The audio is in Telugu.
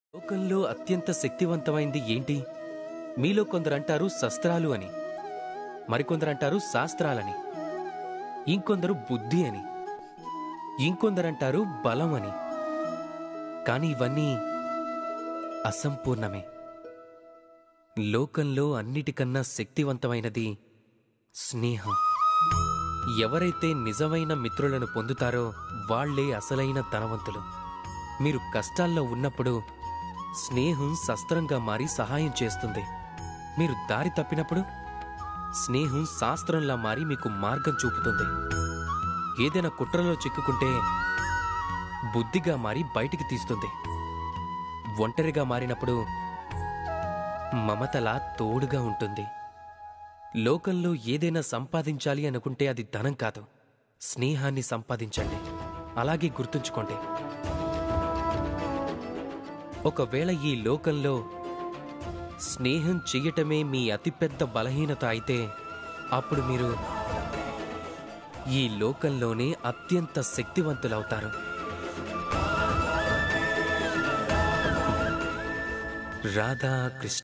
లోకంలో అత్యంత శక్తివంతమైంది ఏంటి మీలో కొందరంటారు శస్త్రాలు అని మరికొందరంటారు శాస్త్రాలని ఇంకొందరు బుద్ధి అని ఇంకొందరంటారు బలం అని కాని ఇవన్నీ అసంపూర్ణమే లోకంలో అన్నిటికన్నా శక్తివంతమైనది స్నేహం ఎవరైతే నిజమైన మిత్రులను పొందుతారో వాళ్లే అసలైన ధనవంతులు మీరు కష్టాల్లో ఉన్నప్పుడు స్నేహం శస్త్రంగా మారి సహాయం చేస్తుంది మీరు దారి తప్పినప్పుడు స్నేహం శాస్త్రంలా మారి మీకు మార్గం చూపుతుంది ఏదైనా కుట్రలో చిక్కుకుంటే బుద్ధిగా మారి బయటికి తీస్తుంది ఒంటరిగా మారినప్పుడు మమతలా తోడుగా ఉంటుంది లోకంలో ఏదైనా సంపాదించాలి అనుకుంటే అది ధనం కాదు స్నేహాన్ని సంపాదించండి అలాగే గుర్తుంచుకోండి ఒకవేళ ఈ లోకంలో స్నేహం చెయ్యటమే మీ అతిపెద్ద బలహీనత అయితే అప్పుడు మీరు ఈ లోకంలోనే అత్యంత శక్తివంతులవుతారు రాధా కృష్ణ